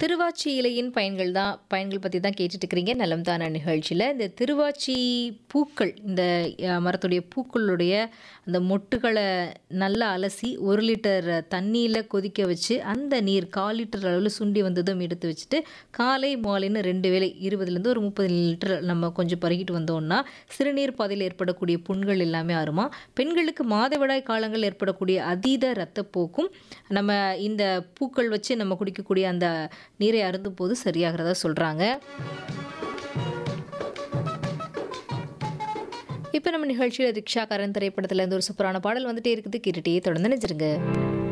திருவாச்சி இலையின் பயன்கள் தான் பயன்கள் பற்றி தான் கேட்டுட்டு இருக்கிறீங்க நலம் தான நிகழ்ச்சியில் இந்த திருவாச்சி பூக்கள் இந்த அஹ், மரத்துடைய பூக்களுடைய அந்த மொட்டுகளை நல்லா அலசி ஒரு லிட்டர் தண்ணியில் கொதிக்க வச்சு அந்த நீர் கால் லிட்டர் அளவில் சுண்டி வந்ததும் எடுத்து வச்சுட்டு காலை மாலைன்னு ரெண்டு வேளை இருபதுலேருந்து ஒரு முப்பது லிட்டர் நம்ம கொஞ்சம் பருகிட்டு வந்தோம்னா சிறுநீர் பாதையில் ஏற்படக்கூடிய புண்கள் எல்லாமே ஆறுமா பெண்களுக்கு மாதவிடாய் காலங்கள் ஏற்படக்கூடிய அதீத இரத்தப்போக்கும் நம்ம இந்த பூக்கள் வச்சு நம்ம குடிக்கக்கூடிய அந்த நீரை அருந்தும் போது சரியாகிறதா சொல்கிறாங்க இப்போ நம்ம நிகழ்ச்சியில் ரிக்ஷா கரன் திரைப்படத்துல இருந்து ஒரு சூப்பரான பாடல் வந்துட்டே இருக்குது கேட்டுட்டே தொடர்ந்து நினைச்சிருங்க